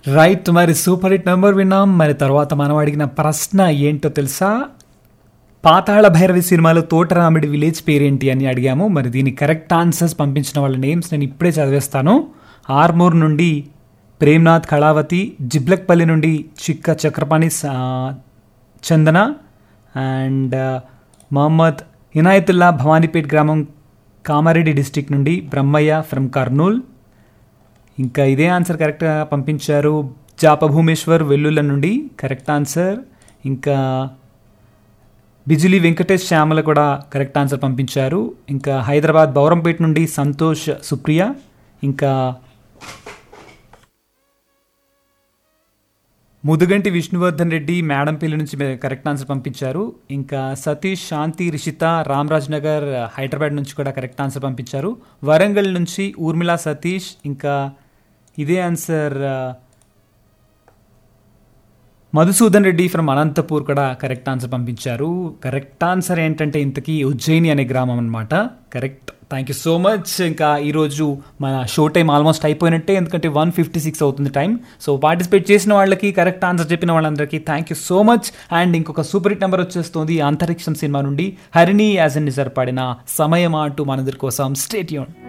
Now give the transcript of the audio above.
right మరి super hit number విన్నాం మరి తర్వాత మనం అడిగిన ప్రశ్న ఏంటో తెలుసా పాతాళ భైరవి సినిమాలో తోటరామిడి విలేజ్ పేరేంటి అని అడిగాము మరి దీని కరెక్ట్ ఆన్సర్స్ పంపించిన వాళ్ళ నేమ్స్ నేను ఇప్పుడే చదివేస్తాను ఆర్మూర్ నుండి ప్రేమ్నాథ్ కళావతి జిబ్లక్పల్లి నుండి చిక్క చక్రపాణి సా- చందన అండ్ మహమ్మద్ ఇనాయతుల్లా భవానీపేట్ గ్రామం కామారెడ్డి డిస్టిక్ నుండి బ్రహ్మయ్య ఫ్రమ్ కర్నూల్ ఇంకా ఇదే ఆన్సర్ కరెక్ట్గా పంపించారు జాప భూమేశ్వర్ వెల్లుల నుండి కరెక్ట్ ఆన్సర్ ఇంకా బిజిలీ వెంకటేష్ శ్యామల కూడా కరెక్ట్ ఆన్సర్ పంపించారు ఇంకా హైదరాబాద్ బౌరంపేట నుండి సంతోష్ సుప్రియ ఇంకా ముదుగంటి విష్ణువర్ధన్ రెడ్డి మేడంపల్లి నుంచి మీ- కరెక్ట్ ఆన్సర్ పంపించారు ఇంకా సతీష్ శాంతి రిషిత రామరాజ్ నగర్ హైదరాబాద్ నుంచి కూడా కరెక్ట్ ఆన్సర్ పంపించారు వరంగల్ నుంచి ఊర్మిళ సతీష్ ఇంకా ఇదే ఆన్సర్ ఆ, మధుసూదన్ రెడ్డి ఫ్రమ్ అనంతపూర్ కూడా కరెక్ట్ ఆన్సర్ పంపించారు కరెక్ట్ ఆన్సర్ ఏంటంటే ఇంతకీ ఉజ్జయిని అనే గ్రామం అనమాట correct thank you so much ఇంకా ఈరోజు మన షో టైం ఆల్మోస్ట్ అయిపోయినట్టే ఎందుకంటే వన్ ఫిఫ్టీ సిక్స్ అవుతుంది టైం సో పార్టిసిపేట్ చేసిన వాళ్ళకి కరెక్ట్ ఆన్సర్ చెప్పిన వాళ్ళందరికీ thank you so much and ఇంకొక సూపర్ హిట్ నెంబర్ వచ్చేస్తుంది అంతరిక్షం సినిమా నుండి హరిణి యాజ్ ఎన్ నిజర్ పాడిన సమయం అంటూ మనందరి కోసం స్టేట్ యూన్